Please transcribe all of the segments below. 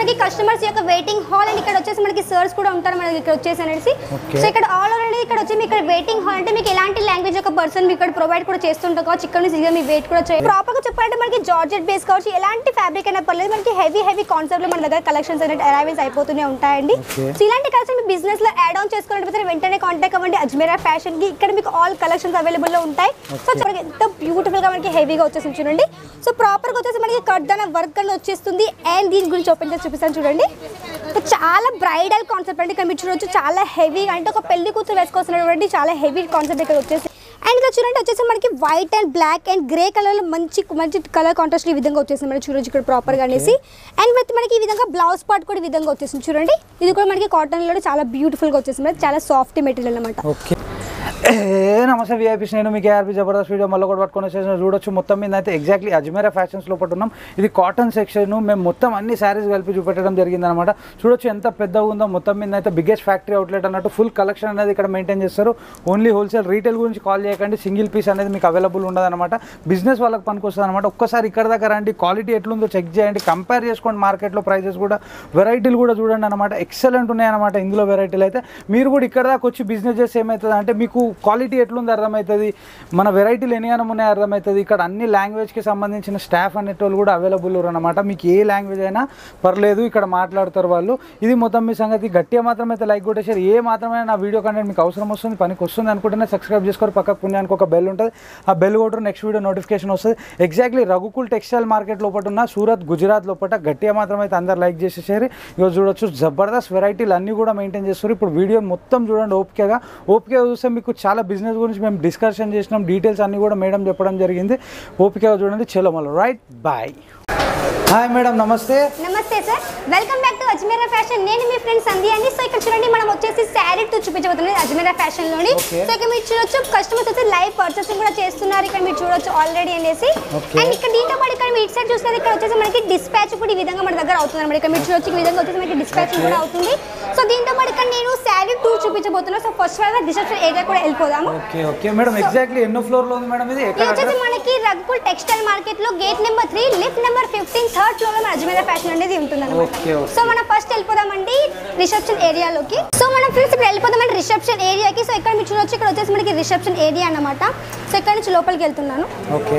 మనకి కస్టమర్స్ యొక్క waiting hall and ఇక్కడ వచ్చేసి మనకి సర్స్ కూడా ఉంటారు మనకి ఇక్కడ వచ్చేసి అనేసి Okay. సో ఇక్కడ ఆల్ ఓవర్ అనేది ఇక్కడ వచ్చి మీకు ఇక్కడ వెయిటింగ్ హాల్ అంటే మీకు ఎలాంటి లాంగ్వేజ్ ఒక పర్సన్ మీకు ఇక్కడ ప్రొవైడ్ కూడా చేస్తుంటారు కావచ్చు ఇక్కడ నుంచి మీ వెయిట్ కూడా చేయాలి ప్రాపర్ గా చెప్పాలంటే మనకి జార్జెట్ బేస్ కావచ్చు ఎలాంటి ఫ్యాబ్రిక్ అయినా పర్లేదు మనకి హెవీ హెవీ కాన్సెప్ట్ లో మన దగ్గర కలెక్షన్స్ అనేది అరైవల్స్ అయిపోతూనే ఉంటాయండి Okay. సో ఇలాంటి కలెక్షన్ మీ బిజినెస్ లో యాడ్ ఆన్ చేసుకోవాలంటే వెంటనే కాంటాక్ట్ అవ్వండి అజ్మీరా ఫ్యాషన్ కి ఇక్కడ మీకు ఆల్ కలెక్షన్స్ అవైలబుల్ లో ఉంటాయి సో చూడండి ఎంత బ్యూటిఫుల్ గా మనకి హెవీగా వచ్చేసి చూడండి సో ప్రాపర్ గా వచ్చేసి మనకి కడ్దాన వర్క్ అని వచ్చేస్తుంది అండ్ దీని గురించి ఓపెన్ చేసి చూపిస్తాను చూడండి సో చాలా బ్రైడల్ కాన్సెప్ట్ అంటే ఇక్కడ మీరు చూడొచ్చు చాలా హెవీ అంటే ఒక పెళ్లి కూతురు వేసుకోవాల్సినటువంటి చాలా హెవీ కాన్సెప్ట్ ఇక్కడ వచ్చేసి అండ్ ఇక్కడ చూడండి వచ్చేసి మనకి white and black and grey colour లో మంచి మంచి కలర్ కాంట్రాస్ట్ ఈ విధంగా వచ్చేసింది మనకి చూడొచ్చు ఇక్కడ ప్రాపర్ గా అనేసి అండ్ విత్ మనకి ఈ విధంగా బ్లౌజ్ పార్ట్ కూడా ఈ విధంగా వచ్చేసింది చూడండి ఇది కూడా మనకి కాటన్ లో చాలా బ్యూటిఫుల్ గా వచ్చేసింది మనకి చాలా సాఫ్ట్ మెటీరియల్ అన్నమాట ఓకే ఏ నమస్తే విఐపీస్ నేను మీకు ఏఆర్పీ జబర్దస్త్ వీడియో మళ్ళీ కూడా పట్టుకొని వచ్చేసిన చూడొచ్చు మొత్తం మీద అయితే ఎగ్జాక్ట్లీ అజ్మీరా ఫ్యాషన్స్ లోపల ఉన్నాం ఇది కాటన్ సెక్షన్ మేము మొత్తం అన్ని శారీస్ కలిపి చూపెట్టడం జరిగింది అనమాట చూడొచ్చు ఎంత పెద్దగా ఉందో మొత్తం మీద అయితే బిగ్గెస్ట్ ఫ్యాక్టరీ అవుట్లెట్ అన్నట్టు ఫుల్ కలెక్షన్ అనేది ఇక్కడ మెయింటైన్ చేస్తారు ఓన్లీ హోల్సేల్ రీటైల్ గురించి కాల్ చేయకండి సింగిల్ పీస్ అనేది మీకు అవైలబుల్ ఉండదు అనమాట బిజినెస్ వాళ్ళకి పనికొస్తుంది అనమాట ఒక్కసారి ఇక్కడ దగ్గర రండి క్వాలిటీ ఎట్లుందో చెక్ చేయండి కంపేర్ చేసుకోండి మార్కెట్లో ప్రైజెస్ కూడా వెరైటీలు కూడా చూడండి అనమాట ఎక్సలెంట్ ఉన్నాయన్నమాట ఇందులో వెరైటీలు అయితే మీరు కూడా ఇక్కడ దాకా వచ్చి బిజినెస్ చేస్తే ఏమవుతుంది అంటే మీకు క్వాలిటీ ఎట్లుంది అర్థమవుతుంది మన వెరైటీలు ఎన్ని గానం ఉన్నాయో అర్థమవుతుంది ఇక్కడ అన్ని లాంగ్వేజ్కి సంబంధించిన స్టాఫ్ అనేటోళ్ళు కూడా అవైలబుల్ అనమాట మీకు ఏ లాంగ్వేజ్ అయినా పర్లేదు ఇక్కడ మాట్లాడతారు వాళ్ళు ఇది మొత్తం మీ సంగతి గట్టిగా మాత్రం అయితే లైక్ కొట్టేసారు ఏ మాత్రమే నా వీడియో కంటెంట్ మీకు అవసరం వస్తుంది పనికి వస్తుంది అనుకుంటేనే సబ్స్క్రైబ్ చేసుకోరు పక్కకు పుణ్యానికి ఒక బెల్ ఉంటుంది ఆ బెల్ కొట్టరు నెక్స్ట్ వీడియో నోటిఫికేషన్ వస్తుంది ఎగ్జాక్ట్లీ రఘుకుల్ టెక్స్టైల్ మార్కెట్ లోపల ఉన్న సూరత్ గుజరాత్ లోపల గట్టిగా మాత్రం అయితే అందరు లైక్ చేసేసారు ఇక చూడొచ్చు జబర్దస్త్ వెరైటీలు అన్నీ కూడా మెయింటైన్ చేస్తారు ఇప్పుడు వీడియో మొత్తం చూడండి ఓపికగా ఓపికగా చూస్తే మీకు చాలా బిజినెస్ గురించి మేము డిస్కషన్ చేసినాం డీటెయిల్స్ అన్నీ కూడా మేడం చెప్పడం జరిగింది ఓపికగా చూడండి చలో మళ్ళీ రైట్ బాయ్ హాయ్ మేడం నమస్తే నమస్తే sir welcome back to Ajmera fashion నేను మీ ఫ్రెండ్ సంధ్య అండి సో ఇక్కడ చూడండి మనం వచ్చేసి శారీ టు చూపించబోతున్నాం అజ్మీరా ఫ్యాషన్ లోని Okay. సో ఇక్కడ మీరు చూడొచ్చు కస్టమర్స్ వచ్చి లైవ్ పర్చేసింగ్ కూడా చేస్తున్నారు ఇక్కడ మీరు చూడొచ్చు ఆల్రెడీ అనేసి Okay. అండ్ ఇక్కడ దీంతో పాటు ఇక్కడ మీరు ఇటు సైడ్ చూసినది ఇక్కడ వచ్చేసి మనకి డిస్పాచ్ కూడా ఈ విధంగా మన దగ్గర అవుతుంది అనమాట ఇక్కడ మీరు చూడొచ్చు ఈ విధంగా వచ్చేసి మనకి డిస్పాచ్ కూడా అవుతుంది సో దీంతో పాటు ఇక్కడ నేను శారీ టూ చూపించబోతున్నాను so first of reception area కూడా వెళ్ళిపోదాము ఓకే ఓకే మేడం ఎగ్జాక్ట్లీ ఎన్నో ఫ్లోర్లో ఉంది మేడం ఇది ఇది ఎక్కడ వచ్చేసి address? మనకి రఘుకుల్ టెక్స్టైల్ మార్కెట్ లో gate number three lift number fifteen third floor లో మన అజ్మీరా ఫ్యాషన్ అనేది ఉంటుంది Okay, okay. సో మనం ఫస్ట్ వెళ్ళిపోదామండి రిసెప్షన్ ఏరియాలోకి సో మనం ఫ్రెండ్స్ ఇప్పుడు వెళ్ళిపోదామండి రిసెప్షన్ ఏరియాకి సో ఇక్కడ మీరు చూడొచ్చు ఇక్కడ వచ్చేసి మనకి రిసెప్షన్ ఏరియా అన్నమాట సో ఇక్కడ నుంచి లోపలికి వెళ్తున్నాను ఓకే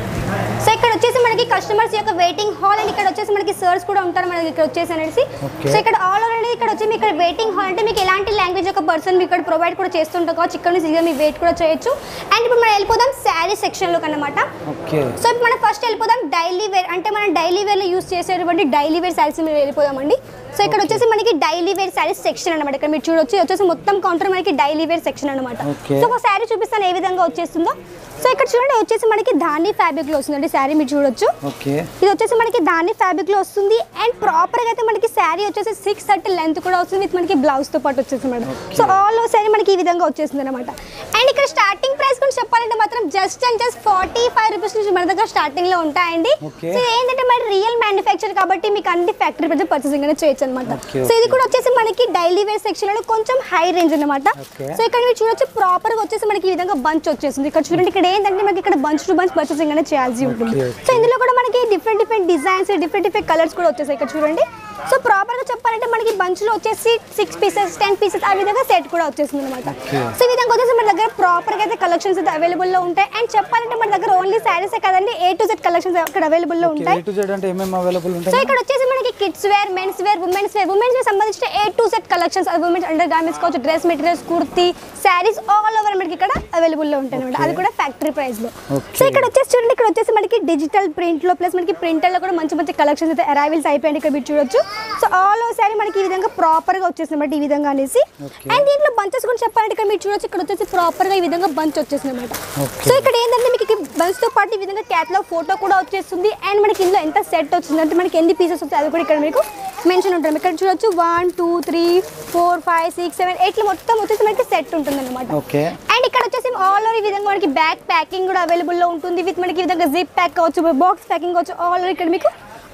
సో ఇక్కడ వచ్చేసి మనకి కస్టమర్స్ యొక్క వెయిటింగ్ హాల్ అండ్ ఇక్కడ వచ్చేసి మనకి సర్స్ కూడా ఉంటారు మనకి ఇక్కడ వచ్చేసి అనేసి Okay. సో ఇక్కడ ఆల్ ఓవర్ అనేది ఇక్కడ వచ్చి మీకు ఇక్కడ వెయిటింగ్ హాల్ అంటే మీకు ఎలాంటి లాంగ్వేజ్ ఒక పర్సన్ మీకు ఇక్కడ ప్రొవైడ్ కూడా చేస్తుంటారు కావచ్చు ఇక్కడ నుంచి ఈజీగా మీ వెయిట్ కూడా చేయొచ్చు అండ్ ఇప్పుడు మనం వెళ్ళిపోదాం శారీ సెక్షన్లోకి అన్నమాట ఓకే సో ఇప్పుడు మనం ఫస్ట్ వెళ్ళిపోదాం డైలీ వేర్ అంటే మనం డైలీ వేర్లో యూస్ చేసేటువంటి డైలీ వేర్ శారీస్ మీరు వెళ్ళిపోదామండి సో ఇక్కడ వచ్చేసి మనకి డైలీ వేర్ శారీస్ సెక్షన్ అనమాట ఇక్కడ మీరు చూడొచ్చు ఇది వచ్చేసి మొత్తం కౌంటర్ మనకి డైలీ వేర్ సెక్షన్ అనమాట Okay. సో ఒక శారీ చూపిస్తాను ఏ విధంగా వచ్చేస్తుందో సో ఇక్కడ చూడండి వచ్చేసి మనకి దాని ఫ్యాబ్రిక్ లో వస్తుందండి శారీ మీరు చూడొచ్చు ఓకే ఇది వచ్చేసి మనకి దాని ఫ్యాబ్రిక్ లో వస్తుంది అండ్ ప్రాపర్ గా అయితే మనకి శారీ వచ్చేసి సిక్స్ థర్టీ లెంత్ కూడా వస్తుంది విత్ మనకి బ్లౌజ్ తో పాటు వచ్చేసి madam so all over sari మనకి ఈ విధంగా వచ్చేసింది అనమాట అండ్ ఇక్కడ స్టార్టింగ్ ప్రైస్ గురించి చెప్పాలంటే మాత్రం just and just forty five rupees నుంచి మన దగ్గర స్టార్టింగ్ లో ఉంటాయండి Okay. సో ఏంటంటే మరి రియల్ మ్యానుఫ్యాక్చర్ కాబట్టి మీకు అన్ని ఫ్యాక్టరీ ప్రజలు పర్చేసింగ్ అనేది చేయొచ్చు అనమాట Okay, సో ఇది okay. కూడా వచ్చేసి మనకి డైలీ వేర్ సెక్షన్ లో కొంచెం హై రేంజ్ అనమాట Okay. సో ఇక్కడ మీరు చూడొచ్చు ప్రాపర్ గా వచ్చేసి మనకి ఈ విధంగా బంచ్ వచ్చేసింది ఇక్కడ చూడండి ఇక్కడ ఏంటంటే మనకి ఇక్కడ బంచ్ టు బంచ్ పర్చేసింగ్ అనేది చేయాల్సి ఉంటుంది Okay, okay. సో ఇందులో కూడా మనకి different different designs different different colours కూడా వచ్చేసాయి ఇక్కడ చూడండి సో ప్రాపర్ గా చెప్పాలంటే మనకి బంచ్ లో వచ్చేసి సిక్స్ పీసెస్ టెన్ పీసెస్ ఆ విధంగా సెట్ కూడా వచ్చేసింది అనమాట Okay. సో ఈ విధంగా వచ్చేసి మన దగ్గర ప్రాపర్ గా అయితే కలెక్షన్స్ అయితే అవైలబుల్ లో ఉంటాయి అండ్ చెప్పాలంటే మన దగ్గర ఓన్లీ శారీస్ కదండి ఏ టు జెడ్ కలెక్షన్స్ అక్కడ అవైలబుల్ లో ఉంటాయి ఏ టు జెడ్ అంటే ఏమేమి అవైలబుల్ సో ఉంటాయి ఇక్కడ వచ్చేసి మనకి kids wear men's wear women's wear women's wear సంబంధించిన A to set collections women's undergarments కావచ్చు dress materials kurti saris all over మనకి ఇక్కడ అవైలబుల్ లో ఉంటాయి అనమాట అది కూడా ఫ్యాక్టరీ ప్రైస్ లో Okay. సో ఇక్కడ వచ్చేసి చూడండి ఇక్కడ వచ్చేసి మనకి డిజిటల్ ప్రింట్ లో ప్లస్ మనకి ప్రింటర్ లో కూడా మంచి మంచి కలెక్షన్స్ అయితే అరైవల్స్ అయిపోయాయి ఇక్కడ మీరు చూడొచ్చు సో ఆల్ ఓవర్ సారీ మనకి ఈ విధంగా ప్రాపర్ గా వచ్చేసింది అనమాట ఈ విధంగా అనేసి Okay. అండ్ దీంట్లో బంచెస్ గురించి చెప్పాలంటే ఇక్కడ మీరు చూడొచ్చు ఇక్కడ వచ్చేసి ప్రాపర్ గా ఈ విధంగా బంచ్ వచ్చేసింది అనమాట Okay. సో ఇక్కడ ఏంటంటే మీకు బంచ్ తో పాటు ఈ విధంగా క్యాట్లాగ్ ఫోటో కూడా వచ్చేస్తుంది అండ్ మనకి ఇందులో ఎంత సెట్ వచ్చింది అంటే మనకి ఎన్ని పీసెస్ వస్తాయి అది కూడా ఇక్కడ మీకు మెన్షన్ ఉంటుంది ఇక్కడ చూడొచ్చు one two three four five six seven eight మొత్తం వచ్చేసి మనకి సెట్ ఉంటుంది అనమాట ఓకే అండ్ ఇక్కడ వచ్చేసి ఆల్ ఓవర్ ఈ విధంగా మనకి బ్యాక్ ప్యాకింగ్ కూడా అవైలబుల్ లో ఉంటుంది విత్ మనకి ఈ విధంగా జిప్ ప్యాక్ కావచ్చు బాక్స్ ప్యాకింగ్ కావచ్చు ఆల్ ఓవర్ ఇక్కడ మీకు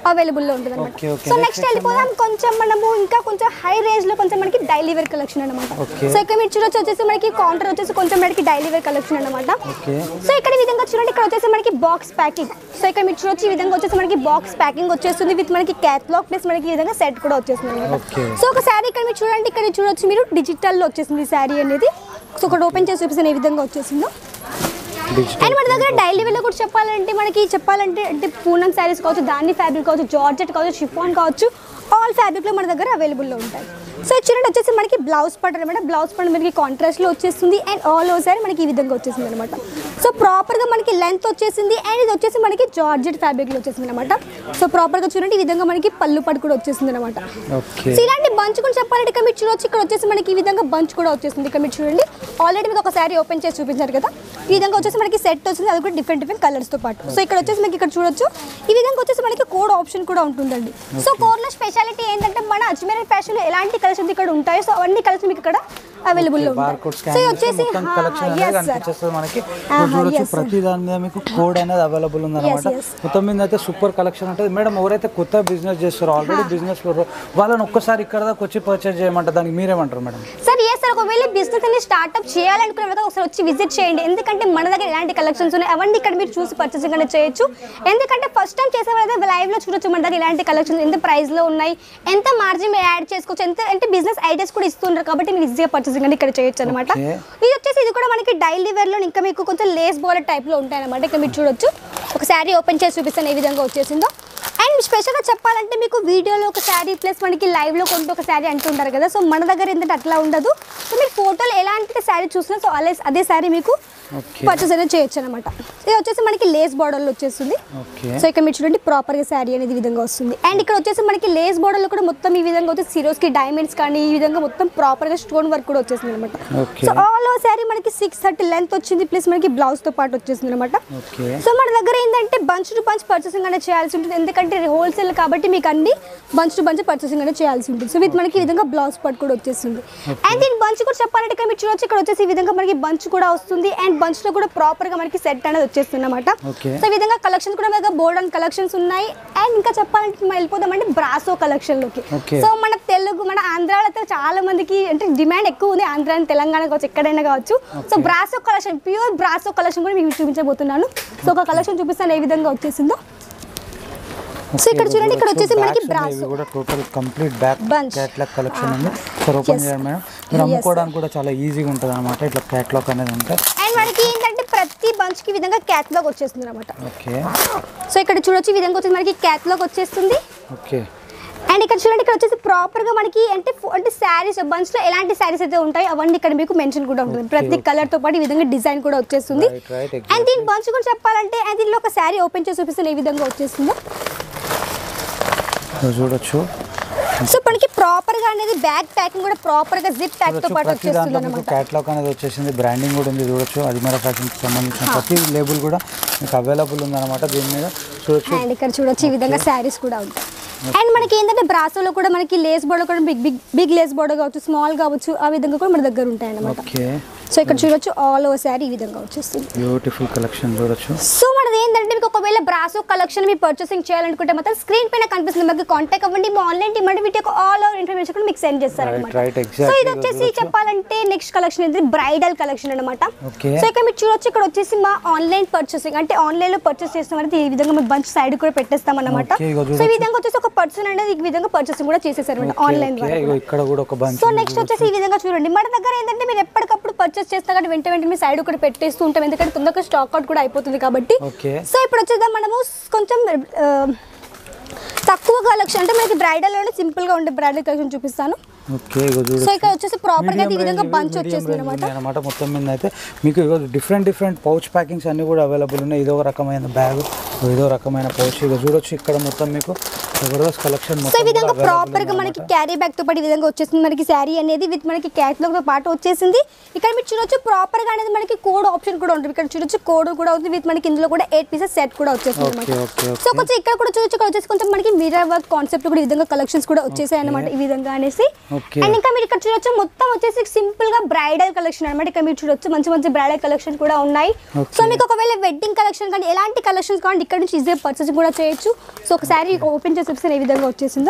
అవైలబుల్ లో ఉంటుంది అనమాట Okay, okay. So Next next వెళ్ళిపోదాం కొంచెం మనము ఇంకా కొంచెం హై రేంజ్ లో కొంచెం మనకి డైలీ వేర్ కలెక్షన్ అనమాట Okay. సో ఇక్కడ మీరు చూడొచ్చు వచ్చేసి మనకి కౌంటర్ వచ్చేసి కొంచెం మనకి డైలీ వేర్ కలెక్షన్ అనమాట ఓకే సో ఇక్కడ ఈ విధంగా చూడండి ఇక్కడ వచ్చేసి మనకి బాక్స్ ప్యాకింగ్ సో ఇక్కడ మీరు చూడొచ్చు ఈ విధంగా వచ్చేసి మనకి బాక్స్ ప్యాకింగ్ వచ్చేస్తుంది విత్ మనకి క్యాట్లాగ్ ప్లస్ మనకి ఈ విధంగా సెట్ కూడా వచ్చేస్తుంది అనమాట Okay. సో ఒక శారీ ఇక్కడ మీరు చూడండి ఇక్కడ చూడొచ్చు మీరు డిజిటల్ లో వచ్చేసింది శారీ అనేది సో ఒకటి ఓపెన్ చేసి చూపిస్తాను ఏ విధంగా వచ్చేసిందో డిజిటల్ అండ్ మన దగ్గర డైలీ వేలో కూడా చెప్పాలంటే మనకి చెప్పాలంటే అంటే పూనం శారీస్ కావచ్చు దాని ఫ్యాబ్రిక్ కావచ్చు జార్జెట్ కావచ్చు షిఫాన్ కావచ్చు ఆల్ ఫ్యాబ్రిక్లో మన దగ్గర అవైలబుల్లో ఉంటాయి సో ఇది చూడండి వచ్చేసి మనకి బ్లౌజ్ పట్ అనమాట బ్లౌజ్ పట్ మనకి కాంట్రాస్ట్లో వచ్చేస్తుంది అండ్ ఆల్ ఓవర్ సారీ మనకి ఈ విధంగా వచ్చేసింది అనమాట సో ప్రాపర్గా మనకి లెంత్ వచ్చేసింది అండ్ ఇది వచ్చేసి మనకి జార్జెట్ ఫ్యాబ్రిక్లో వచ్చేసింది అనమాట సో ప్రాపర్గా చూడండి ఈ విధంగా మనకి పళ్ళు పట్టు కూడా వచ్చేసింది అనమాట ఓకే సో ఇలాంటి బంచ్ కూడా చెప్పాలంటే ఇక్కడ మీరు చూడొచ్చు ఇక్కడ వచ్చేసి మనకి ఈ విధంగా బంచ్ కూడా వచ్చేసింది ఇక్కడ మీరు చూడండి ఆల్రెడీ మీకు ఒక శారీ ఓపెన్ చేసి చూపించారు కదా ఈ విధంగా వచ్చేసి మనకి సెట్ వచ్చింది అది కూడా డిఫరెంట్ డిఫరెంట్ కలర్స్ తో పాటు సో ఇక్కడ వచ్చేసి మనకి ఇక్కడ చూడొచ్చు ఈ విధంగా వచ్చేసి మనకి కోడ్ ఆప్షన్ కూడా ఉంటుందండి సో కోడ్లో స్పెషాలిటీ ఏంటంటే మన అజ్మీర్ ఫ్యాషన్ ఎలాంటి కలెక్షన్ ఇక్కడ ఉంటాయో సో అవన్నీ కలెక్షన్ మీకు ఇక్కడ అవైలబుల్ లో బార్ కోడ్ ఉంటాయి స్కాన్ సో చేస్తే వచ్చేసి మొత్తం కలెక్షన్ అనేది కనిపించేస్తుంది మనకి ఇప్పుడు చూడొచ్చు yes, sir. ప్రతి దాని మీద మీకు కోడ్ అనేది అవైలబుల్ ఉందన్నమాట Yes, yes. మొత్తం మీద అయితే సూపర్ కలెక్షన్ ఉంటుంది మేడం ఎవరైతే కొత్త బిజినెస్ చేస్తారో ఆల్రెడీ బిజినెస్ వాళ్ళని ఒక్కసారి ఇక్కడ దాకా వచ్చి పర్చేజ్ చేయమంటారు దానికి మీరేమంటారు మేడం సార్ ఏ సార్ ఒకవేళ బిజినెస్ అనేది స్టార్ట్అప్ చేయాలనుకునే వాళ్ళకి ఒకసారి వచ్చి విజిట్ చేయండి ఎందుకంటే మన దగ్గర ఎలాంటి కలెక్షన్స్ ఉన్నాయి అవన్నీ ఇక్కడ మీరు చూసి పర్చేసింగ్ అనేది చేయొచ్చు ఎందుకంటే ఫస్ట్ టైం చేసే వాళ్ళైతే లైవ్ లో చూడొచ్చు మన దగ్గర ఇలాంటి కలెక్షన్స్ ఎంత ప్రైస్ లో ఉన్నాయి ఎంత మార్జిన్ మీరు యాడ్ చేసుకోవచ్చు ఎంత అంటే బిజినెస్ ఐడియాస్ కూడా ఇస్తున్నారు కాబట్టి మీరు ఈజీగా పర్చేసింగ్ అనేది ఇక్కడ చేయొచ్చు అనమాట Okay. ఇది వచ్చేసి ఇది కూడా మనకి డైలీ వేర్ లో ఇంకా మీకు కొంచెం లేస్ బోలర్ టైప్ లో ఉంటాయి అనమాట ఇక్కడ మీరు చూడొచ్చు ఒక శారీ ఓపెన్ చేసి చూపిస్తాను ఏ విధంగా వచ్చేసిందో అండ్ స్పెషల్గా చెప్పాలంటే మీకు వీడియోలో ఒక శారీ ప్లస్ మనకి లైవ్లో కొంత ఒక శారీ అంటుంటారు కదా సో మన దగ్గర ఏంటంటే అట్లా ఉండదు సో మీరు ఫోటోలో ఎలాంటి శారీ చూసినా సో అలా అదే శారీ మీకు ఓకే పర్చేస్ అనేది చేయొచ్చు అనమాట ఇది వచ్చేసి మనకి లేస్ బార్డర్లో వచ్చేస్తుంది ఓకే సో ఇక్కడ మీరు చూడండి ప్రాపర్గా శారీ అనేది ఈ విధంగా వస్తుంది అండ్ ఇక్కడ వచ్చేసి మనకి లేస్ బార్డర్లో కూడా మొత్తం ఈ విధంగా వచ్చి సిరోస్కి డైమండ్స్ కానీ ఈ విధంగా మొత్తం ప్రాపర్గా స్టోన్ వర్క్ కూడా వచ్చేసింది అనమాట Okay. So all over sari మనకి సిక్స్ థర్టీ లెంత్ వచ్చింది ప్లస్ మనకి బ్లౌజ్తో పాటు వచ్చేసింది అనమాట ఓకే సో మన దగ్గర ఏంటంటే బంచ్ టు బంచ్ పర్చేసింగ్ అనేది చేయాల్సి ఉంటుంది ఎందుకంటే హోల్సేల్ కాబట్టి మీకు అన్ని బంచ్ టు బంచ్ పర్చేసింగ్ అనేది చేయాల్సి ఉంటుంది సో విత్ మనకి ఈ విధంగా బ్లౌజ్ పట్ కూడా వచ్చేస్తుంది అండ్ దీని బంచ్ కూడా చెప్పాలంటే ఇక్కడ మీరు చూడొచ్చు ఇక్కడ వచ్చేసి ఈ విధంగా మనకి బంచ్ కూడా వస్తుంది అండ్ బంచ్ లో కూడా ప్రాపర్ గా మనకి సెట్ అనేది వచ్చేస్తుంది అనమాట Okay. సో ఈ విధంగా కలెక్షన్స్ కూడా మన దగ్గర బోర్డ్ అండ్ కలెక్షన్స్ ఉన్నాయి అండ్ ఇంకా చెప్పాలంటే మనం వెళ్ళిపోదామంటే బ్రాసో కలెక్షన్ లోకి Okay. సో మన తెలుగు మన ఆంధ్రాలో అయితే చాలా మందికి అంటే డిమాండ్ ఎక్కువ ఉంది ఆంధ్ర and తెలంగాణ కావచ్చు ఎక్కడైనా కావచ్చు so brasso collection pure brasso collection కూడా మీకు చూపించబోతున్నాను సో ఒక కలెక్షన్ చూపిస్తాను ఏ విధంగా వచ్చేసిందో సో ఇక్కడ చూడండి ఇక్కడ వచ్చేసి మనకి బ్రాసో ఇవి కూడా total complete back Bunch. Catalogue collection ఉంది సార్ ఓపెన్ Yes. చేయండి మేడం మీరు Yes, అమ్ముకోవడానికి కూడా చాలా ఈజీగా ఉంటుంది అనమాట ఇట్లా క్యాట్లాగ్ అనేది ఉంటాయి అండ్ మనకి ఏంటంటే ప్రతి బంచ్ కి ఈ విధంగా క్యాట్లాగ్ వచ్చేస్తుంది అనమాట ఓకే సో ఇక్కడ చూడొచ్చు ఈ విధంగా వచ్చేసి మనకి క్యాట్లాగ్ వచ్చేస్తుంది ఓకే అండ్ ఇక్కడ చూడండి ఇక్కడ వచ్చేసి ప్రాపర్ గా మనకి అంటే ఫో- అంటే శారీస్ బంచ్ లో ఎలాంటి శారీస్ అయితే ఉంటాయి అవన్నీ ఇక్కడ మీకు మెన్షన్ కూడా ఉంటుంది ప్రతి కలర్ తో పాటు ఈ విధంగా డిజైన్ కూడా వచ్చేస్తుంది రైట్ రైట్ అండ్ దీని బంచ్ కూడా చెప్పాలంటే అండ్ దీనిలో ఒక శారీ ఓపెన్ చేసి చూపిస్తాను ఏ విధంగా వచ్చేస్తుందో చూడొచ్చు సో మనకి ప్రాపర్ గా అనేది బ్యాగ్ ప్యాకింగ్ కూడా ప్రాపర్ గా జిప్ ప్యాక్ తో చూడొచ్చు పాటు ప్రతి వచ్చేస్తుంది దాంట్లో మీకు అనమాట క్యాట్లాగ్ అనేది వచ్చేసింది బ్రాండింగ్ కూడా ఉంది చూడొచ్చు అజ్మీరా ఫ్యాషన్కి సంబంధించిన ప్రతి లేబుల్ కూడా మీకు అవైలబుల్ ఉందన్నమాట దీని మీద చూడొచ్చు అండ్ ఇక్కడ చూడొచ్చు ఈ విధంగా శారీస్ కూడా ఉంటాయి అండ్ మనకి ఏంటంటే బ్రాసోలో కూడా మనకి లేస్ బోర్డర్ కూడా big big big lace border కావచ్చు స్మాల్ కావచ్చు ఆ విధంగా కూడా మన దగ్గర ఉంటాయి అన్నమాట ఓకే సో ఇక్కడ చూడొచ్చు ఆల్ ఓవర్ శారీ ఈ విధంగా వచ్చేస్తుంది బ్యూటిఫుల్ కలెక్షన్ చూడొచ్చు సో మనది ఏంటంటే మీకు ఒకవేళ బ్రాసో కలెక్షన్ మీరు పర్చేసింగ్ చేయాలనుకుంటే మాత్రం స్క్రీన్ పైన కనిపిస్తుంది మాకు కాంటాక్ట్ అవ్వండి మా ఆన్లైన్ డిమాండ్ వీటి యొక్క ఆల్ ఓవర్ ఇన్ఫర్మేషన్ కూడా మీకు సెండ్ చేస్తారు Right, అనమాట right, సో exactly. ఇది వచ్చేసి చెప్పాలంటే నెక్స్ట్ కలెక్షన్ ఏంటి బ్రైడల్ కలెక్షన్ అనమాట Okay. సో ఇక్కడ మీరు చూడొచ్చు ఇక్కడ వచ్చేసి మా ఆన్లైన్ పర్చేసింగ్ అంటే ఆన్లైన్ లో పర్చేస్ చేస్తాం అనేది ఈ విధంగా మేము బంచ్ సైడ్ కూడా పెట్టేస్తాం అనమాట Okay, ఇగో సో ఈ చూడొచ్చు. విధంగా వచ్చేసి ఒక పర్సన్ అనేది ఈ విధంగా పర్చేసింగ్ కూడా చేసేసారు అనమాట ఆన్లైన్ ఓకే ఇగో ఇక్కడ కూడా ఒక బంచ్ సో నెక్స్ట్ వచ్చేసి ఈ విధంగా చూడండి మన దగ్గర ఏంటంటే మీరు ఎప్పటికప్పుడు పర్చేస్ చేస్తా కాబట్టి వెంట వెంటనే మీ సైడ్ కూడా పెట్టేస్తూ ఉంటాం ఎందుకంటే తొందరగా స్టాక్ అవుట్ కూడా అయిపోతుంది కాబట్టి ఓకే సో ఇప్పుడు వచ్చేద్దాం మనము కొంచెం ఆ, తక్కువ కలెక్షన్ అంటే మనకి బ్రైడల్లోనే సింపుల్గా ఉండే బ్రైడల్ కలెక్షన్ చూపిస్తాను ఓకే ఇగో సో చూడొచ్చు ఇక్కడ వచ్చేసి ప్రాపర్గా ఈ Medium విధంగా range, బంచ్ medium వచ్చేసింది range అనమాట ఉన్నాయి అన్నమాట మొత్తం మీద అయితే మీకు డిఫరెంట్ డిఫరెంట్ పౌచ్ ప్యాకింగ్స్ అన్ని కూడా అవైలబుల్ ఉన్నాయి ఇదో రకమైన బ్యాగ్ ఇదో రకమైన పౌచ్ ఇక చూడొచ్చు ఇక్కడ మొత్తం మీకు జబర్దస్త్ కలెక్షన్ సో ఈ మొత్తం విధంగా ప్రాపర్ గా మనకి క్యారీ బ్యాగ్ తో పాటు ఈ విధంగా వచ్చేసింది మనకి శారీ అనేది విత్ మనకి క్యాట్లాగ్ తో పాటు వచ్చేసింది ఇక్కడ మీరు చూడొచ్చు ప్రాపర్ గా అనేది మనకి కోడ్ ఆప్షన్ కూడా ఉంటుంది ఇక్కడ చూడొచ్చు కోడ్ కూడా ఉంది విత్ మనకి ఇందులో కూడా ఎయిట్ పీసెస్ సెట్ కూడా వచ్చేసింది ఓకే అనమాట ఓకే సో కొంచెం ఇక్కడ కూడా చూడొచ్చు ఇక్కడ వచ్చేసి కొంచెం మనకి మిర్రర్ వర్క్ కాన్సెప్ట్ కూడా ఈ విధంగా కలెక్షన్స్ కూడా వచ్చేసాయి అనమాట ఈ విధంగా అనేసి Okay. అండ్ ఇంకా మీరు ఇక్కడ చూడొచ్చు మొత్తం వచ్చేసి సింపుల్ గా బ్రైడల్ కలెక్షన్ అనమాట ఇక్కడ మీరు చూడొచ్చు మంచి మంచి బ్రైడల్ కలెక్షన్ కూడా ఉన్నాయి Okay. సో మీకు ఒకవేళ వెడ్డింగ్ కలెక్షన్ కానీ ఎలాంటి కలెక్షన్స్ కానీ ఇక్కడ నుంచి ఈజీగా పర్చేస్ కూడా చేయొచ్చు సో ఒకసారి ఓపెన్ చేసి చూపిస్తే ఏ విధంగా వచ్చేసిందో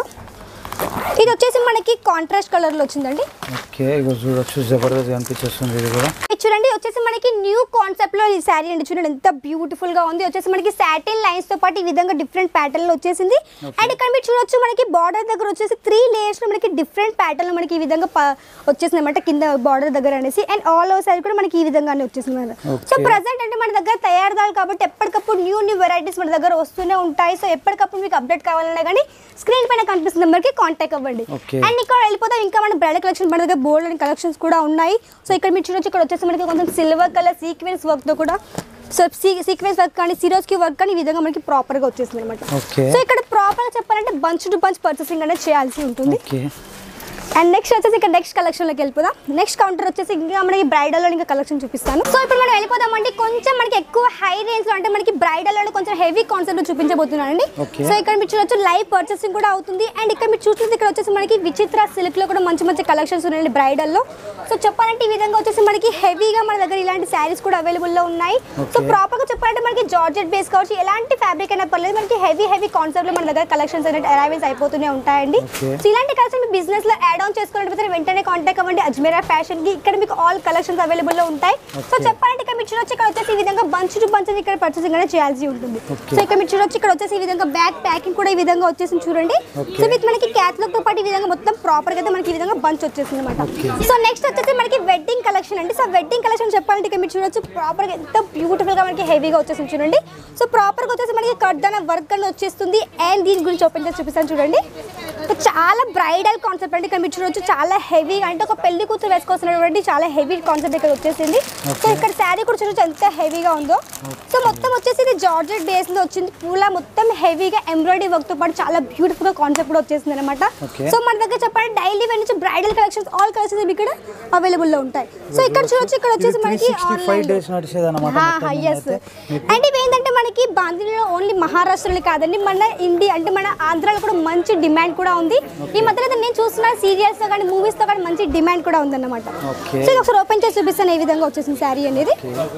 ఇది వచ్చేసి మనకి కాంట్రాస్ట్ కలర్ లో వచ్చిందండి ఓకే ఇగో చూడొచ్చు జబర్దస్త్ కనిపించేస్తుంది ఇది కూడా ఇది చూడండి వచ్చేసి మనకి న్యూ కాన్సెప్ట్ లో ఈ శారీ అండి చూడండి ఎంత బ్యూటిఫుల్ గా ఉంది వచ్చేసి మనకి సాటిన్ లైన్స్ తో పాటు ఈ విధంగా డిఫరెంట్ ప్యాటర్న్ లో వచ్చేసింది అండ్ ఇక్కడ మీరు చూడొచ్చు మనకి బార్డర్ దగ్గర వచ్చేసి త్రీ లేయర్స్ లో మనకి డిఫరెంట్ ప్యాటర్న్ లో మనకి ఈ విధంగా ప- వచ్చేసింది అనమాట కింద బార్డర్ దగ్గర అనేసి అండ్ ఆల్ ఓవర్ సైడ్ కూడా మనకి ఈ విధంగానే వచ్చేసింది అనమాట Okay. సో ప్రజెంట్ అంటే మన దగ్గర తయారుదారు కాబట్టి ఎప్పటికప్పుడు న్యూ న్యూ వెరైటీస్ మన దగ్గర వస్తూనే ఉంటాయి సో ఎప్పటికప్పుడు మీకు అప్డేట్ కావాలన్నా కానీ స్క్రీన్ పైన కనిపిస్తున్న నెంబర్కి కాంటాక్ట్ అవ్వండి Okay. అండ్ ఇక్కడ వెళ్ళిపోతాం ఇంకా మన బ్రైడల్ కలెక్షన్ మన దగ్గర బోల్డ్ అండ్ కలెక్షన్స్ కూడా ఉన్నాయి సో ఇక్కడ మీరు చూడొచ్చు ఇక్కడ వచ్చేసి మనకి కొంచెం సిల్వర్ కలర్ సీక్వెన్స్ వర్క్ తో కూడా సో సీక్వెన్స్ వర్క్ కానీ సిరోస్కి వర్క్ కానీ ఈ విధంగా మనకి ప్రాపర్ గా వచ్చేసింది అనమాట Okay. సో ఇక్కడ ప్రాపర్ గా చెప్పాలంటే బంచ్ టు బంచ్ పర్చేసింగ్ అనేది చేయాల్సి ఉంటుంది ఓకే అండ్ నెక్స్ట్ వచ్చేసి ఇక్కడ నెక్స్ట్ కలెక్షన్ లోకి వెళ్ళిపోదాం నెక్స్ట్ కౌంటర్ వచ్చేసి ఇంకా మనకి బ్రైడల్ లో ఇంకా కలెక్షన్ చూపిస్తాను సో ఇప్పుడు మనం వెళ్ళిపోదాం అంటే కొంచెం మనకి ఎక్కువ హై రేంజ్ లో అంటే మనకి బ్రైడల్ లో కొంచెం హెవీ కాన్సెప్ట్ చూపించబోతున్నానండి Okay. సో ఇక్కడ మీరు చూడొచ్చు లైవ్ పర్చేసింగ్ కూడా అవుతుంది అండ్ ఇక్కడ మీరు చూస్తుంది ఇక్కడ వచ్చేసి మనకి విచిత్ర సిల్క్ లో కూడా మంచి మంచి కలెక్షన్స్ ఉన్నాయండి బ్రైడల్ లో సో చెప్పాలంటే ఈ విధంగా వచ్చేసి మనకి హెవీగా మన దగ్గర ఇలాంటి శారీస్ కూడా అవైలబుల్ లో ఉన్నాయి సో Okay. ప్రాపర్ గా చెప్పాలంటే మనకి జార్జెట్ బేస్ కావచ్చు ఎలాంటి ఫ్యాబ్రిక్ అయినా పర్లేదు మనకి హెవీ హెవీ కాన్సెప్ట్ లో మన దగ్గర కలెక్షన్స్ అనేది అరైవల్స్ అయిపోతూనే ఉంటాయండి Okay. సో ఇలాంటి కలెక్షన్ మీ బిజినెస్ లో యాడ్ ఆన్ చేసుకోవాలంటే వెంటనే కాంటాక్ట్ అవ్వండి అజ్మీరా ఫ్యాషన్ కి ఇక్కడ మీకు ఆల్ కలెక్షన్స్ అవైలబుల్ లో ఉంటాయి సో Okay. చెప్పాలంటే ఇక్కడ మీరు చూడొచ్చు ఇక్కడ వచ్చేసి ఈ విధంగా బంచ్ టు బంచ్ ఇక్కడ పర్చేసింగ్ అనేది చేయాల్సి ఉంటుంది Okay. సో ఇక్కడ మీరు చూడొచ్చు ఇక్కడ వచ్చేసి ఈ విధంగా బ్యాక్ ప్యాకింగ్ కూడా ఈ విధంగా వచ్చేసి చూడండి Okay. సో విత్ మనకి క్యాట్లాగ్ తో పాటు ఈ విధంగా మొత్తం ప్రాపర్ గా అయితే మనకి ఈ విధంగా బంచ్ వచ్చేసింది అనమాట Okay. సో నెక్స్ట్ వచ్చేసి మనకి వెడ్డింగ్ కలెక్షన్ అండి సో వెడ్డింగ్ కలెక్షన్ చెప్పాలంటే ఇక్కడ మీరు చూడొచ్చు ప్రాపర్ గా ఎంత బ్యూటిఫుల్ గా మనకి హెవీగా వచ్చేసి చూడండి సో ప్రాపర్ గా వచ్చేసి మనకి కడ్దాన వర్క్ అని వచ్చేస్తుంది అండ్ దీని గురించి ఓపెన్ చేసి చూపిస్తాను చూడండి సో చాలా బ్రైడల్ కాన్సెప్ట్ అండి ఇక్కడ మీరు చూడొచ్చు చాలా హెవీ అంటే ఒక పెళ్లి కూతురు వేసుకోవాల్సినటువంటి చాలా హెవీ కాన్సెప్ట్ ఇక్కడ వచ్చేసింది సో ఇక్కడ శారీ కూడా చూడొచ్చు ఎంత హెవీగా ఉందో సో మొత్తం వచ్చేసి ఇది జార్జెట్ బేస్ లో వచ్చింది పూల మొత్తం హెవీగా ఎంబ్రాయిడరీ వర్క్ తో పాటు చాలా బ్యూటిఫుల్ గా కాన్సెప్ట్ కూడా వచ్చేసింది అనమాట Okay. సో మన దగ్గర చెప్పాలంటే డైలీ వెన్ నుంచి బ్రైడల్ కలెక్షన్స్ ఆల్ కలెక్షన్స్ ఇక్కడ అవైలబుల్ లో ఉంటాయి సో ఇక్కడ చూడొచ్చు ఇక్కడ వచ్చేసి మనకి ఫైవ్ డేస్ నడిచేది అనమాట ఎస్ అంటే ఇవి ఏంటంటే మనకి బాంధిలో ఓన్లీ మహారాష్ట్రలో కాదండి మన ఇండియా అంటే మన ఆంధ్రాలో కూడా మంచి డిమాండ్ కూడా ఉంది ఈ మధ్యలో అయితే నేను చూస్తున్న సీరియల్స్ తో కానీ మూవీస్ తో కానీ మంచి డిమాండ్ కూడా ఉందన్నమాట Okay. సో ఇది ఒకసారి ఓపెన్ చేసి చూపిస్తాను ఏ విధంగా వచ్చేసింది శారీ అనేది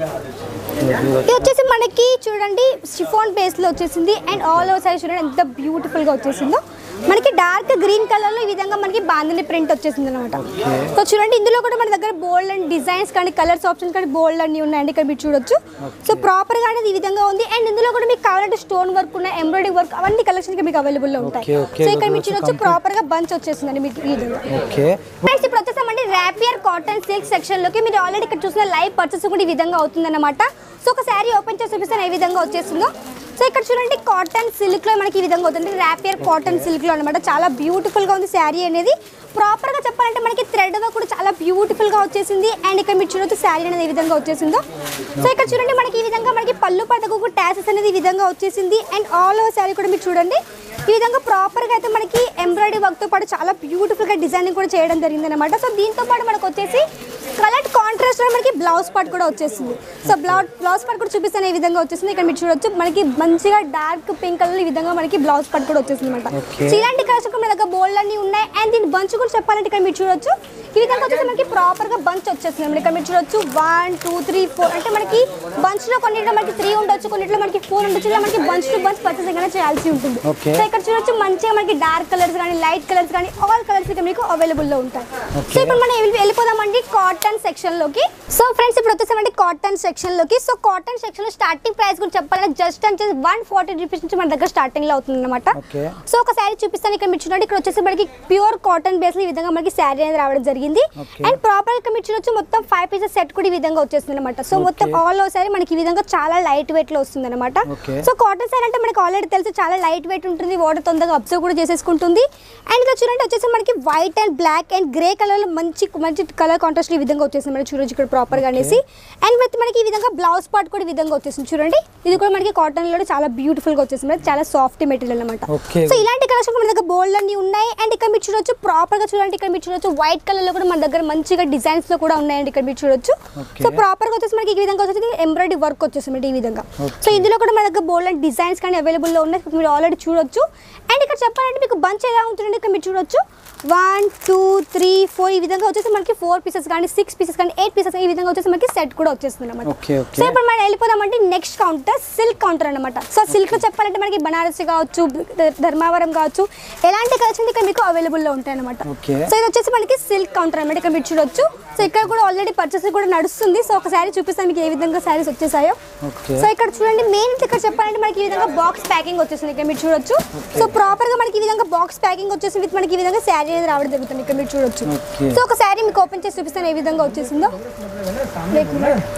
ఇది వచ్చేసి మనకి చూడండి షిఫాన్ బేస్ లో వచ్చేసింది అండ్ ఆల్ ఓవర్ సైడ్ చూడండి ఎంత బ్యూటిఫుల్ గా వచ్చేసిందో మనకి డార్క్ గ్రీన్ కలర్ లో ఈ విధంగా మనకి బాందిని ప్రింట్ వచ్చేసింది అనమాట సో చూడండి ఇందులో కూడా మన దగ్గర బోల్డ్ అండ్ డిజైన్స్ కానీ కలర్స్ ఆప్షన్స్ కానీ బోల్డ్ అన్ని ఉన్నాయండి ఇక్కడ మీరు చూడొచ్చు సో ప్రాపర్ గా అనేది ఈ విధంగా ఉంది అండ్ ఇందులో కూడా మీకు కావాలంటే స్టోన్ వర్క్ ఉన్నాయి ఎంబ్రాయిడరీ వర్క్ అవన్నీ కలెక్షన్ మీకు అవైలబుల్ లో ఉంటాయి Okay, okay. సో ఇక్కడ మీరు చూడొచ్చు చూడొచ్చు complete. ప్రాపర్ గా బంచ్ వచ్చేసిందండి మీకు ఈ విధంగా ఓకే ఫ్రెండ్స్ ఇప్పుడు వచ్చేసామండి ర్యాపియర్ కాటన్ సిల్క్ సెక్షన్ లోకి మీరు ఆల్రెడీ ఇక్కడ చూసిన లైవ్ పర్చేస్ కూడా ఈ విధంగా అవుతుందన్నమాట సో ఒక శారీ ఓపెన్ చేసి చూపిస్తాను ఏ విధంగా వచ్చేసిందో సో ఇక్కడ చూడండి కాటన్ సిల్క్ లో మనకి ఈ విధంగా అవుతుంది ర్యాపియర్ కాటన్ సిల్క్ లో అనమాట చాలా బ్యూటిఫుల్ గా ఉంది శారీ అనేది ప్రాపర్ గా చెప్పాలంటే మనకి థ్రెడ్ వర్క్ కూడా చాలా బ్యూటిఫుల్ గా వచ్చేసింది అండ్ ఇక్కడ మీరు చూడొచ్చు శారీ అనేది ఏ విధంగా వచ్చేసిందో సో ఇక్కడ చూడండి మనకి ఈ విధంగా మనకి పళ్ళు పట్టకు టాసెస్ అనేది ఈ విధంగా వచ్చేసింది అండ్ ఆల్ ఓవర్ శారీ కూడా మీరు చూడండి ఈ విధంగా ప్రాపర్గా అయితే మనకి ఎంబ్రాయిడరీ వర్క్తో పాటు చాలా బ్యూటిఫుల్గా డిజైనింగ్ కూడా చేయడం జరిగింది అనమాట సో దీంతో పాటు మనకు వచ్చేసి కలర్ కాంట్రాస్ట్ లో మనకి బ్లౌజ్ పార్ట్ కూడా వచ్చేసింది సో బ్లౌజ్ బ్లౌజ్ పార్ట్ కూడా చూపిస్తాను ఈ విధంగా వచ్చేసింది ఇక్కడ మీరు చూడొచ్చు మనకి మంచిగా డార్క్ పింక్ కలర్ ఈ విధంగా మనకి బ్లౌజ్ పార్ట్ కూడా వచ్చేసింది అనమాట Okay. సో ఇలాంటి కలర్స్ మన దగ్గర బోల్డ్ అన్ని ఉన్నాయి అండ్ దీని బంచ్ కూడా చెప్పాలంటే ఇక్కడ మీరు చూడొచ్చు ఈ విధంగా వచ్చేసి మనకి ప్రాపర్ గా బంచ్ వచ్చేసింది మనకి ఇక్కడ మీరు చూడొచ్చు వన్ టూ త్రీ ఫోర్ అంటే మనకి బంచ్ లో కొన్నిట్లో మనకి త్రీ ఉండొచ్చు కొన్నిట్లో మనకి ఫోర్ ఉండొచ్చు ఇలా మనకి బంచ్ టు బంచ్ పర్చేసింగ్ అనేది చేయాల్సి ఉంటుంది Okay. సో ఇక్కడ చూడొచ్చు మంచిగా మనకి డార్క్ కలర్స్ కానీ లైట్ కలర్స్ కానీ ఆల్ కలర్స్ ఇక్కడ మీకు అవైలబుల్ లో ఉంటాయి Okay. సో ఇప్పుడు మనం వెళ్ళి- వెళ్ళిపోదామండి కాటన్ సెక్షన్ లోకి సో ఫ్రెండ్స్ ఇప్పుడు వచ్చేసామండి కాటన్ సెక్షన్ లోకి సో కాటన్ సెక్షన్ లో స్టార్టింగ్ ప్రైస్ గురించి చెప్పాలంటే జస్ట్ అంటే వన్ ఫార్టీ రూపీస్ నుంచి మన దగ్గర స్టార్టింగ్ లో అవుతుంది అనమాట Okay. సో ఒక శారీ చూపిస్తాను ఇక్కడ మీరు చూడండి ఇక్కడ వచ్చేసి మనకి ప్యూర్ కాటన్ బేస్ ఈ విధంగా మనకి శారీ అనేది రావడం జరిగింది Okay. అండ్ ప్రాపర్ ఇక్కడ మీరు చూడొచ్చు మొత్తం ఫైవ్ పీసెస్ సెట్ కూడా ఈ విధంగా వచ్చేస్తుంది అనమాట సో మొత్తం Okay. ఆల్ ఓవర్ శారీ మనకి ఈ విధంగా చాలా లైట్ వెయిట్ లో వస్తుంది అనమాట Okay. సో కాటన్ శారీ అంటే మనకి ఆల్రెడీ తెలుసు చాలా లైట్ వెయిట్ ఉంటుంది వాటర్ తొందరగా అబ్జర్వ్ కూడా చేసేసుకుంటుంది అండ్ ఇక్కడ చూడండి వచ్చేసి మనకి white and black and grey colour లో మంచి మంచి కలర్ కాంట్రాస్ట్ ఈ విధంగా వచ్చేసింది మనకి చూడొచ్చు ఇక్కడ ప్రాపర్ గా అనేసి అండ్ విత్ మనకి ఈ విధంగా బ్లౌజ్ పార్ట్ కూడా ఈ విధంగా వచ్చేసింది చూడండి ఇది కూడా మనకి కాటన్ లో చాలా బ్యూటిఫుల్ గా వచ్చేసింది మనకి చాలా సాఫ్ట్ మెటీరియల్ అనమాట Okay. సో ఇలాంటి కలెక్షన్ మన దగ్గర బోల్డ్ అన్ని ఉన్నాయి అండ్ ఇక్కడ మీరు చూడొచ్చు ప్రాపర్ గా చూడండి ఇక్కడ మీరు చూడొచ్చు వైట్ కలర్ లో కూడా మన దగ్గర మంచిగా డిజైన్స్ లో కూడా ఉన్నాయండి ఇక్కడ మీరు చూడొచ్చు Okay. సో ప్రాపర్ గా వచ్చేసి మనకి ఈ విధంగా వచ్చేసి ఎంబ్రాయిడరీ వర్క్ వచ్చేసి ఈ విధంగా Okay. సో ఇందులో కూడా మన దగ్గర బోల్డ్ అండ్ డిజైన్స్ కానీ అవైలబుల్ లో ఉన్నాయి మీరు ఆల్రెడీ చూడొచ్చు అండ్ ఇక్కడ చెప్పాలంటే మీకు బంచ్ ఎలా ఉంటుందండి ఇక్కడ మీరు చూడొచ్చు వన్ టూ త్రీ ఫోర్ ఈ విధంగా వచ్చేసి మనకి ఫోర్ పీసెస్ కానీ సిక్స్ పీసెస్ కానీ ఎయిట్ పీసెస్ ఈ విధంగా వచ్చేసి మనకి సెట్ కూడా వచ్చేస్తుంది అనమాట Okay, okay. సో ఇప్పుడు మనం వెళ్ళిపోదామంటే నెక్స్ట్ కౌంటర్ సిల్క్ కౌంటర్ అనమాట సో సిల్క్ లో చెప్పాలంటే మనకి బనారసి కావచ్చు ధ- ధర్మావరం కావచ్చు ఎలాంటి కలెక్షన్ ఇక్కడ మీకు అవైలబుల్ లో ఉంటాయి అనమాట Okay. సో ఇది వచ్చేసి మనకి సిల్క్ కౌంటర్ అనమాట ఇక్కడ మీరు చూడొచ్చు సో ఇక్కడ కూడా ఆల్రెడీ పర్చేస్ కూడా నడుస్తుంది సో ఒక శారీ చూపిస్తాను మీకు ఏ విధంగా శారీస్ వచ్చేసాయో Okay. సో ఇక్కడ చూడండి మెయిన్ ఇక్కడ చెప్పాలంటే మనకి ఈ విధంగా బాక్స్ ప్యాకింగ్ వచ్చేసింది ఇక్కడ మీరు చూడొచ్చు సో ప్రాపర్ గా మనకి ఈ విధంగా బాక్స్ ప్యాకింగ్ వచ్చేసి విత్ మనకి ఈ విధంగా శారీ అనేది రావడం జరుగుతుంది ఇక్కడ మీరు చూడొచ్చు Okay. సో ఒక శారీ మీకు ఓపెన్ చేసి చూపిస్తాను ఏ విధంగా వచ్చేసిందో Wait a minute.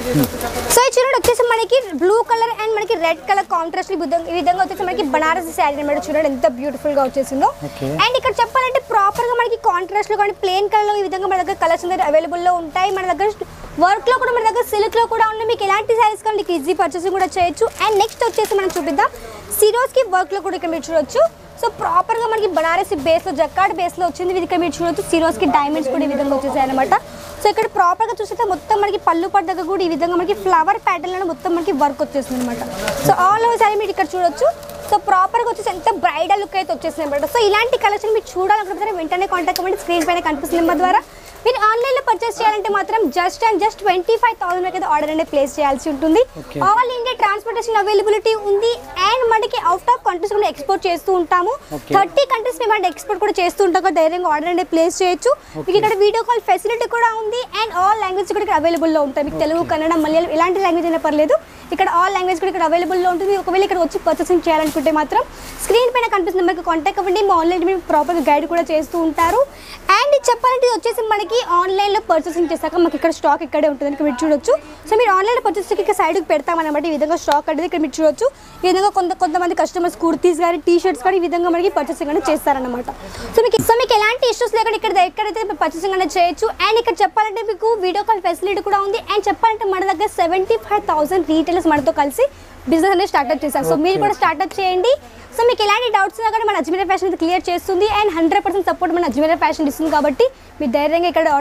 సో ఈ చూడండి వచ్చేసి మనకి బ్లూ కలర్ అండ్ మనకి రెడ్ కలర్ కాంట్రాస్ట్ ఈ విధంగా వచ్చేసి మనకి బనారసి శారీ అనమాట చూడండి ఎంత బ్యూటిఫుల్ గా వచ్చేసిందో Okay. అండ్ ఇక్కడ చెప్పాలంటే ప్రాపర్ గా మనకి కాంట్రాస్ట్ లో కానీ ప్లేన్ కలర్ లో ఈ విధంగా మన దగ్గర కలర్స్ అనేది అవైలబుల్ లో ఉంటాయి మన దగ్గర వర్క్ లో కూడా మన దగ్గర సిల్క్ లో కూడా ఉన్నాయి మీకు ఎలాంటి శారీస్ కానీ మీకు ఈజీ పర్చేసింగ్ కూడా చేయొచ్చు అండ్ నెక్స్ట్ వచ్చేసి మనం చూపిద్దాం సిరోస్ కి వర్క్ లో కూడా ఇక్కడ మీరు చూడొచ్చు సో ప్రాపర్ గా మనకి బనారసి బేస్ లో జక్కాడ్ బేస్ లో వచ్చింది ఇది ఇక్కడ మీరు చూడొచ్చు సిరోస్ కి డైమండ్స్ కూడా ఈ విధంగా వచ్చేసాయి అనమాట సో ఇక్కడ ప్రాపర్ గా చూస్తే మొత్తం మనకి పళ్ళు పట్టు దగ్గర కూడా ఈ విధంగా మనకి ఫ్లవర్ ప్యాటర్న్ లో మొత్తం మనకి వర్క్ వచ్చేస్తుంది అనమాట సో ఆల్ ఓవర్ సారీ మీరు ఇక్కడ చూడొచ్చు సో ప్రాపర్గా వచ్చేసి ఎంత బ్రైడల్ లుక్ అయితే వచ్చేసింది అనమాట సో ఇలాంటి కలెక్షన్ మీరు చూడాలనుకుంటే వెంటనే కాంటాక్ట్ అవ్వండి స్క్రీన్ పైన కనిపిస్తున్న నెంబర్ ద్వారా మీరు ఆన్లైన్లో పర్చేస్ చేయాలంటే మాత్రం just and just twenty five thousand అయితే ఆర్డర్ అనేది ప్లేస్ చేయాల్సి ఉంటుంది Okay. All India transportation availability ఉంది అండ్ మనకి అవుట్ ఆఫ్ కంట్రీస్ కూడా ఎక్స్పోర్ట్ చేస్తూ ఉంటాము Okay. థర్టీ కంట్రీస్ మేము అంటే ఎక్స్పోర్ట్ కూడా చేస్తూ ఉంటాం కాబట్టి ధైర్యంగా ఆర్డర్ అనేది ప్లేస్ చేయొచ్చు మీకు ఇక్కడ వీడియో కాల్ ఫెసిలిటీ కూడా ఉంది అండ్ ఆల్ లాంగ్వేజ్ కూడా ఇక్కడ అవైలబుల్లో ఉంటాయి మీకు తెలుగు కన్నడ మలయాళం ఎలాంటి లాంగ్వేజ్ అయినా పర్లేదు ఇక్కడ ఆల్ లాంగ్వేజ్ కూడా ఇక్కడ అవైలబుల్లో ఉంటుంది ఒకవేళ ఇక్కడ వచ్చి పర్చేసింగ్ చేయాలనుకుంటే మాత్రం స్క్రీన్ పైన కనిపిస్తున్న నెంబర్కి కాంటాక్ట్ అవ్వండి మా ఆన్లైన్ మీరు ప్రాపర్గా గైడ్ కూడా చేస్తూ ఉంటారు అండ్ ఇది చెప్పాలంటే ఇది వచ్చేసి మనకి ఆన్లైన్లో పర్చేసింగ్ చేశాక మాకు ఇక్కడ స్టాక్ ఇక్కడే ఉంటుంది ఇక్కడ మీరు చూడొచ్చు సో మీరు ఆన్లైన్లో పర్చేస్ ఇక్కడ సైడ్కి పెడతామన్నమాట ఈ విధంగా స్టాక్ అనేది ఇక్కడ మీరు చూడొచ్చు ఈ విధంగా కొంత కొంతమంది కస్టమర్స్ కుర్తీస్ కానీ టీ షర్ట్స్ కానీ ఈ విధంగా మనకి పర్చేసింగ్ అనేది చేస్తారన్నమాట సో మీకు సో మీకు ఎలాంటి ఇష్యూస్ లేకుండా ఇక్కడ ఎక్కడైతే పర్చేసింగ్ అనేది చేయొచ్చు అండ్ ఇక్కడ చెప్పాలంటే మీకు వీడియో కాల్ ఫెసిలిటీ కూడా ఉంది అండ్ చెప్పాలంటే మన దగ్గర సెవెంటీ ఫైవ్ థౌసండ్ రీటైలర్స్ మనతో కలిసి బిజినెస్ అనేది స్టార్ట్అప్ చేశారు సో మీరు కూడా స్టార్ట్అప్ చేయండి సో మీకు ఎలాంటి డౌట్స్ ఉన్నా కానీ మన అజ్మీరా ఫ్యాషన్ క్లియర్ చేస్తుంది అండ్ హండ్రెడ్ పర్సెంట్ సపోర్ట్ మన అజ్మీరా ఫ్యాషన్ ఇస్తుంది కాబట్టి మీరు ధైర్యంగా ఇక్కడ